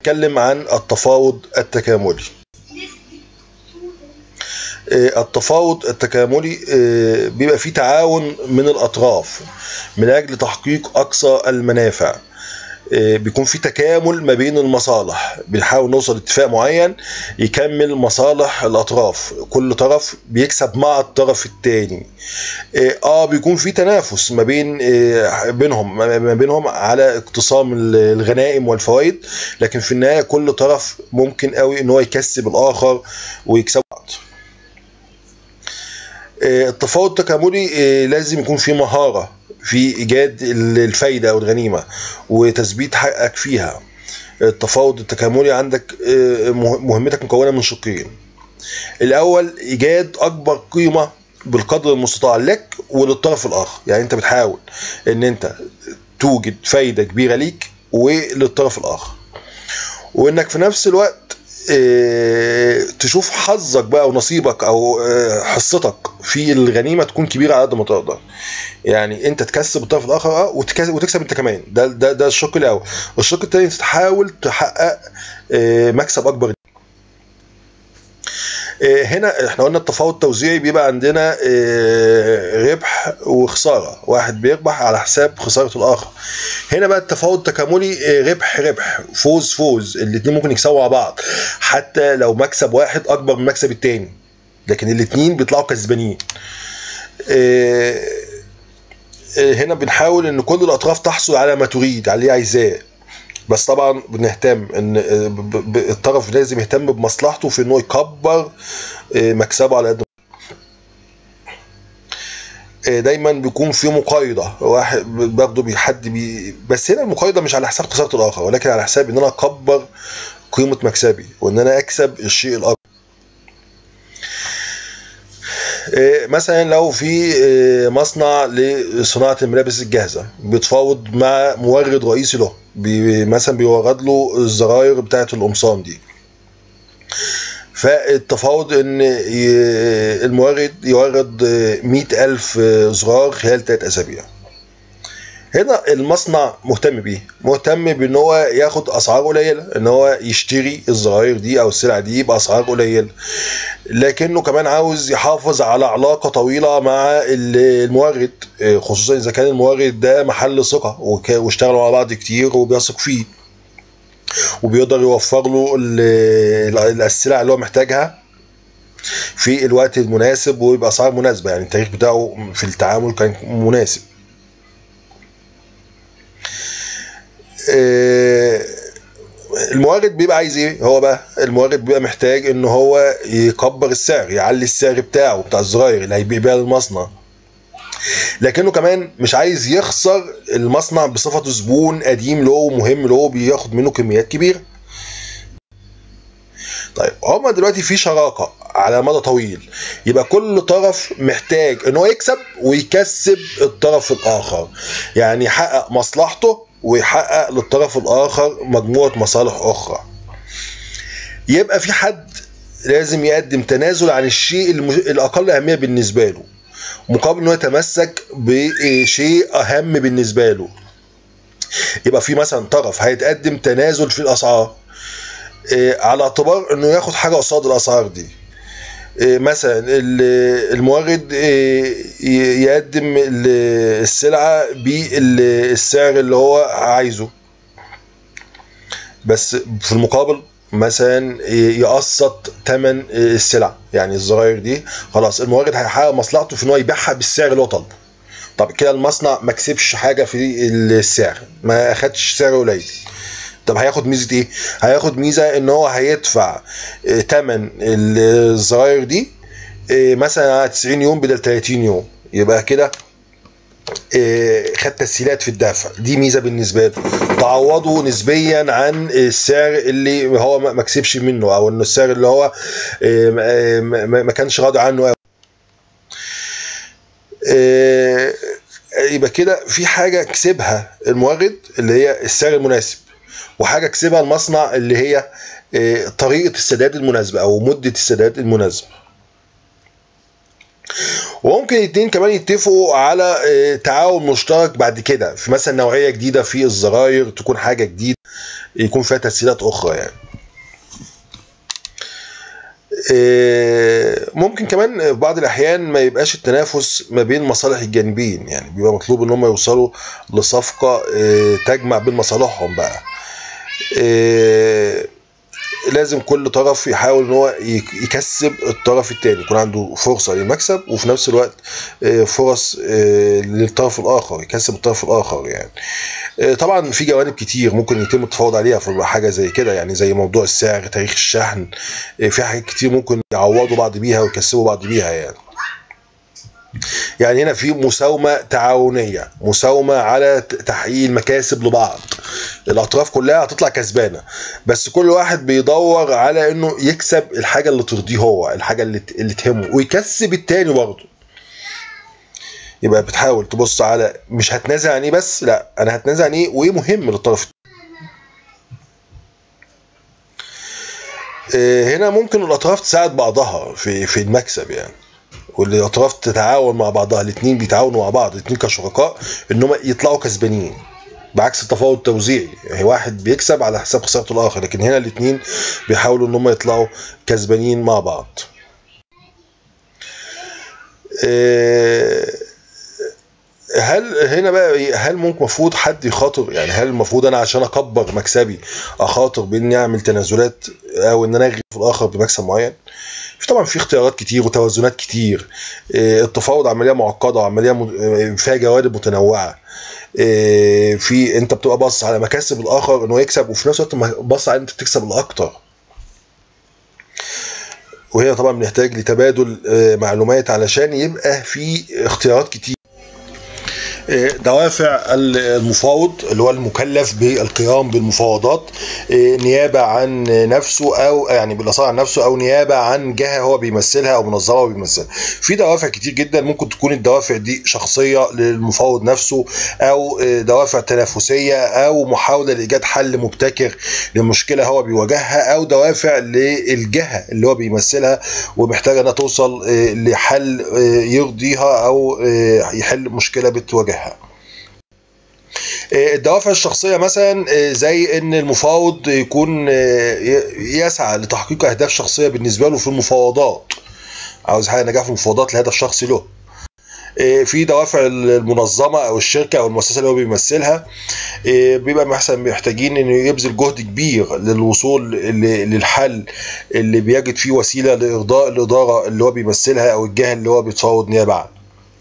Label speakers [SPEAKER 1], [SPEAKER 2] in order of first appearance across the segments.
[SPEAKER 1] نتكلم عن التفاوض التكاملي آه، التفاوض التكاملي آه، بيبقى فيه تعاون من الأطراف من أجل تحقيق أقصى المنافع آه، بيكون في تكامل ما بين المصالح بنحاول نوصل لاتفاق معين يكمل مصالح الاطراف كل طرف بيكسب مع الطرف الثاني اه بيكون في تنافس ما بين آه بينهم ما بينهم على اقتسام الغنائم والفوائد لكن في النهايه كل طرف ممكن قوي ان هو يكسب الاخر ويكسب بعض آه التفاوض التكاملي آه لازم يكون في مهاره في ايجاد الفايده او الغنيمه وتثبيت حقك فيها التفاوض التكاملي عندك مهمتك مكونه من شقين الاول ايجاد اكبر قيمه بالقدر المستطاع لك وللطرف الاخر يعني انت بتحاول ان انت توجد فايده كبيره ليك وللطرف الاخر وانك في نفس الوقت تشوف حظك بقى ونصيبك او حصتك في الغنيمه تكون كبيره على قد ما تقدر يعني انت تكسب الطرف الاخر اه وتكسب انت كمان ده ده ده الشق الاول الشق الثاني تحاول تحقق مكسب اكبر هنا احنا قلنا التفاوض التوزيعي بيبقى عندنا ربح وخساره واحد بيربح على حساب خساره الاخر هنا بقى التفاوض التكاملي ربح ربح فوز فوز الاثنين ممكن يكسبوا مع بعض حتى لو مكسب واحد اكبر من مكسب الثاني لكن الاثنين بيطلعوا كسبانين هنا بنحاول ان كل الاطراف تحصل على ما تريد على اللي عايزاه بس طبعا بنهتم ان الطرف لازم يهتم بمصلحته في انه يكبر مكسبه على قد دايما بيكون في مقايضه واحد برضه بيحد بي بس هنا المقايضه مش على حساب خساره الاخر ولكن على حساب ان انا اكبر قيمه مكسبي وان انا اكسب الشيء الاكبر مثلا لو في مصنع لصناعه الملابس الجاهزه بيتفاوض مع مورد رئيسي له بي مثلا بيورد له الزراير بتاعه القمصان دي فالتفاوض ان المورد يورد مئة ألف زرار خلال ثلاث أسابيع هنا المصنع مهتم بيه مهتم بان هو ياخد اسعار قليله ان هو يشتري الزراير دي او السلع دي باسعار قليله لكنه كمان عاوز يحافظ على علاقه طويله مع المورد خصوصا اذا كان المورد ده محل ثقه واشتغلوا مع بعض كتير وبيثق فيه وبيقدر يوفر له السلع اللي هو محتاجها في الوقت المناسب وباسعار مناسبه يعني التاريخ بتاعه في التعامل كان مناسب المورد بيبقى عايز ايه هو بقى المورد بيبقى محتاج ان هو يكبر السعر يعلي السعر بتاعه بتاع الزراير اللي هيبيع بيها للمصنع لكنه كمان مش عايز يخسر المصنع بصفته زبون قديم له ومهم له بياخد منه كميات كبيره طيب هما دلوقتي في شراكه على مدى طويل يبقى كل طرف محتاج ان هو يكسب ويكسب الطرف الاخر يعني يحقق مصلحته ويحقق للطرف الاخر مجموعه مصالح اخرى يبقى في حد لازم يقدم تنازل عن الشيء الاقل اهميه بالنسبه له مقابل انه يتمسك بشيء اهم بالنسبه له يبقى في مثلا طرف هيتقدم تنازل في الاسعار على اعتبار انه ياخد حاجه قصاد الاسعار دي مثلا المورد يقدم السلعه بالسعر اللي هو عايزه بس في المقابل مثلا يقسط ثمن السلع يعني الزراير دي خلاص المورد هيحقق مصلحته في ان هو يبيعها بالسعر اللي هو طالبه طب كده المصنع ما كسبش حاجه في السعر ما اخدش سعر قليل طب هياخد ميزه ايه؟ هياخد ميزه ان هو هيدفع ثمن الزراير دي مثلا على 90 يوم بدل 30 يوم يبقى كده خد تسهيلات في الدفع دي ميزه بالنسبه له تعوضه نسبيا عن السعر اللي هو ما كسبش منه او انه السعر اللي هو ما كانش راضي عنه يبقى كده في حاجه كسبها المورد اللي هي السعر المناسب وحاجه كسبها المصنع اللي هي طريقه السداد المناسبه او مده السداد المناسبه وممكن الاثنين كمان يتفقوا على تعاون مشترك بعد كده في مثلا نوعيه جديده في الزراير تكون حاجه جديده يكون فيها تسهيلات اخرى يعني آه، ممكن كمان في بعض الاحيان ما يبقاش التنافس ما بين مصالح الجانبين يعني بيبقى مطلوب ان هم يوصلوا لصفقه آه، تجمع بين مصالحهم بقى آه، لازم كل طرف يحاول ان هو يكسب الطرف الثاني يكون عنده فرصه للمكسب وفي نفس الوقت فرص للطرف الاخر يكسب الطرف الاخر يعني طبعا في جوانب كتير ممكن يتم التفاوض عليها في حاجه زي كده يعني زي موضوع السعر تاريخ الشحن في حاجات كتير ممكن يعوضوا بعض بيها ويكسبوا بعض بيها يعني يعني هنا في مساومه تعاونيه مساومه على تحقيق المكاسب لبعض الاطراف كلها هتطلع كسبانه بس كل واحد بيدور على انه يكسب الحاجه اللي ترضيه هو الحاجه اللي اللي تهمه ويكسب التاني برضه يبقى بتحاول تبص على مش هتنازع عن ايه بس لا انا هتنازع عن ايه وايه مهم للطرف هنا ممكن الاطراف تساعد بعضها في في المكسب يعني والاطراف تتعاون مع بعضها الاثنين بيتعاونوا مع بعض الاثنين كشركاء ان هم يطلعوا كسبانين بعكس التفاوض التوزيعي يعني واحد بيكسب على حساب خساره الاخر لكن هنا الاثنين بيحاولوا ان هم يطلعوا كسبانين مع بعض هل هنا بقى هل ممكن المفروض حد يخاطر يعني هل المفروض انا عشان اكبر مكسبي اخاطر باني اعمل تنازلات او ان انا اغري في الاخر بمكسب معين؟ في طبعا في اختيارات كتير وتوازنات كتير التفاوض عمليه معقده وعمليه فيها جوانب متنوعه في انت بتبقى باصص على مكاسب الاخر انه يكسب وفي نفس الوقت باصص على انت تكسب الاكتر وهنا طبعا بنحتاج لتبادل معلومات علشان يبقى في اختيارات كتير دوافع المفاوض اللي هو المكلف بالقيام بالمفاوضات نيابه عن نفسه او يعني بالاصاله عن نفسه او نيابه عن جهه هو بيمثلها او منظمه هو بيمثلها. في دوافع كتير جدا ممكن تكون الدوافع دي شخصيه للمفاوض نفسه او دوافع تنافسيه او محاوله لايجاد حل مبتكر لمشكله هو بيواجهها او دوافع للجهه اللي هو بيمثلها ومحتاجه انها توصل لحل يرضيها او يحل مشكله بتواجهها. الدوافع الشخصية مثلا زي ان المفاوض يكون يسعى لتحقيق اهداف شخصية بالنسبة له في المفاوضات عاوز حاجة نجاح في المفاوضات لهدف شخصي له في دوافع المنظمة او الشركة او المؤسسة اللي هو بيمثلها بيبقى مثلا محتاجين انه يبذل جهد كبير للوصول للحل اللي بيجد فيه وسيلة لارضاء الادارة اللي هو بيمثلها او الجهة اللي هو بيتفاوض نيابة عنها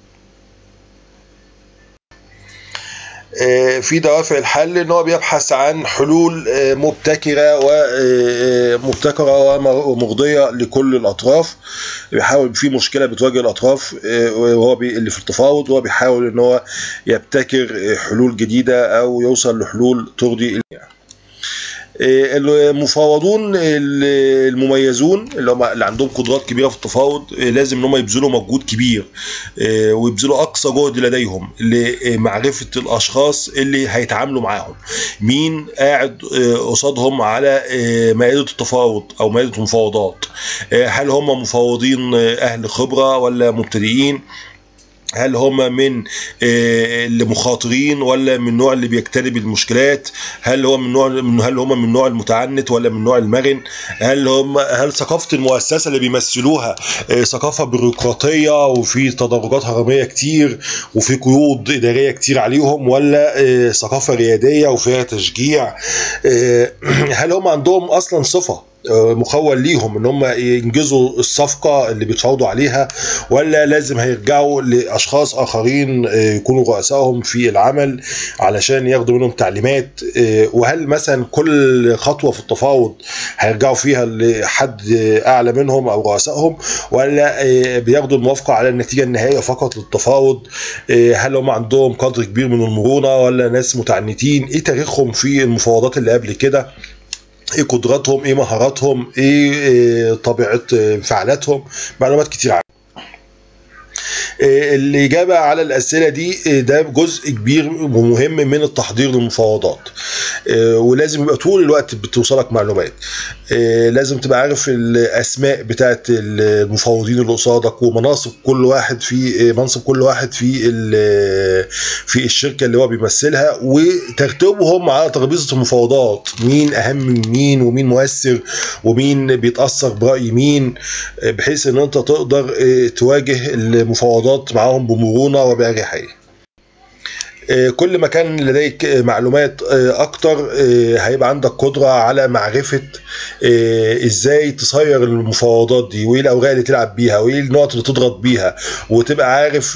[SPEAKER 1] في دوافع الحل ان هو بيبحث عن حلول مبتكره ومبتكره ومرضيه لكل الاطراف بيحاول في مشكله بتواجه الاطراف وهو اللي في التفاوض وهو بيحاول ان هو يبتكر حلول جديده او يوصل لحلول ترضي الجميع المفاوضون المميزون اللي هم اللي عندهم قدرات كبيره في التفاوض لازم ان هم يبذلوا مجهود كبير ويبذلوا اقصى جهد لديهم لمعرفه الاشخاص اللي هيتعاملوا معاهم مين قاعد قصادهم على مائده التفاوض او مائده المفاوضات هل هم مفاوضين اهل خبره ولا مبتدئين هل هم من المخاطرين ولا من النوع اللي بيجتنب المشكلات هل هو من نوع هل هم من النوع المتعنت ولا من النوع المرن هل هم هل ثقافه المؤسسه اللي بيمثلوها ثقافه بيروقراطيه وفي تدرجات هرميه كتير وفي قيود اداريه كتير عليهم ولا ثقافه رياديه وفيها تشجيع هل هم عندهم اصلا صفه مخول ليهم ان هم ينجزوا الصفقه اللي بيتفاوضوا عليها ولا لازم هيرجعوا لاشخاص اخرين يكونوا رؤسائهم في العمل علشان ياخدوا منهم تعليمات وهل مثلا كل خطوه في التفاوض هيرجعوا فيها لحد اعلى منهم او رؤسائهم ولا بياخدوا الموافقه على النتيجه النهائيه فقط للتفاوض هل هم عندهم قدر كبير من المرونه ولا ناس متعنتين ايه تاريخهم في المفاوضات اللي قبل كده ايه قدراتهم ايه مهاراتهم ايه, إيه طبيعه انفعالاتهم معلومات كتير عنهم الإجابة على الأسئلة دي ده جزء كبير ومهم من التحضير للمفاوضات ولازم يبقى طول الوقت بتوصلك معلومات لازم تبقى عارف الاسماء بتاعت المفوضين اللي قصادك ومناصب كل واحد في منصب كل واحد في في الشركه اللي هو بيمثلها وترتيبهم على ترابيزه المفاوضات مين اهم من مين ومين مؤثر ومين بيتاثر براي مين بحيث ان انت تقدر تواجه المفاوضات معاهم بمرونه وباريحيه كل ما كان لديك معلومات اكتر هيبقى عندك قدره على معرفه ازاي تصير المفاوضات دي وايه الاوراق اللي تلعب بيها وايه النقط اللي تضغط بيها وتبقى عارف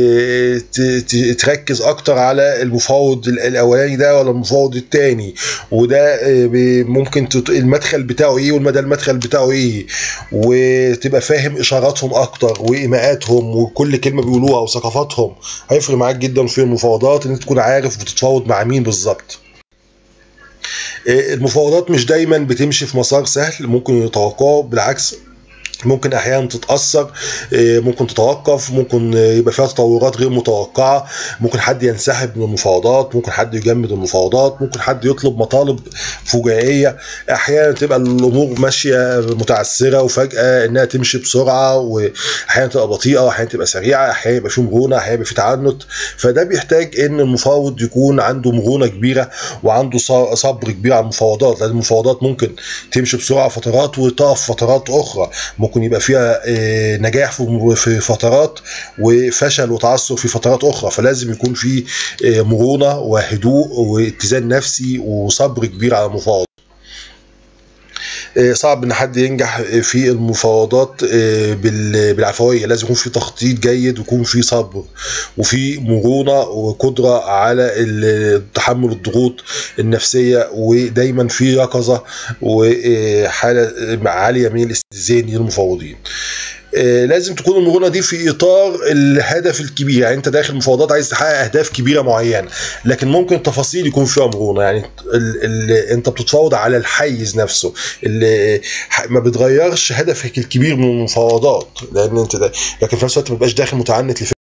[SPEAKER 1] تركز اكتر على المفاوض الاولاني ده ولا المفاوض الثاني وده ممكن المدخل بتاعه ايه والمدى المدخل بتاعه ايه وتبقى فاهم اشاراتهم اكتر وايماءاتهم وكل كلمه بيقولوها وثقافاتهم هيفرق معاك جدا في المفاوضات ان انت تكون عارف بتتفاوض مع مين بالظبط المفاوضات مش دايما بتمشي في مسار سهل ممكن يتوقعوا بالعكس ممكن احيانا تتاثر ممكن تتوقف ممكن يبقى فيها تطورات غير متوقعه ممكن حد ينسحب من المفاوضات ممكن حد يجمد المفاوضات ممكن حد يطلب مطالب فجائيه احيانا تبقى الامور ماشيه متعثره وفجاه انها تمشي بسرعه واحيانا تبقى بطيئه واحيانا تبقى سريعه احيانا يبقى في مرونه احيانا يبقى في تعنت فده بيحتاج ان المفاوض يكون عنده مرونه كبيره وعنده صبر كبير على المفاوضات لان المفاوضات ممكن تمشي بسرعه فترات وتقف فترات اخرى ممكن يبقى فيها نجاح في فترات وفشل وتعثر في فترات اخرى فلازم يكون في مرونه وهدوء واتزان نفسي وصبر كبير على المفاوض صعب ان حد ينجح في المفاوضات بالعفويه لازم يكون في تخطيط جيد ويكون في صبر وفي مرونه وقدره على تحمل الضغوط النفسيه ودايما في يقظه وحاله عاليه من الاستئذان للمفاوضين لازم تكون المرونه دي في اطار الهدف الكبير يعني انت داخل مفاوضات عايز تحقق اهداف كبيره معينه لكن ممكن التفاصيل يكون فيها مرونه يعني ال ال انت بتتفاوض على الحيز نفسه اللي ما بتغيرش هدفك الكبير من المفاوضات لان انت ده لكن في نفس الوقت ما تبقاش داخل متعنت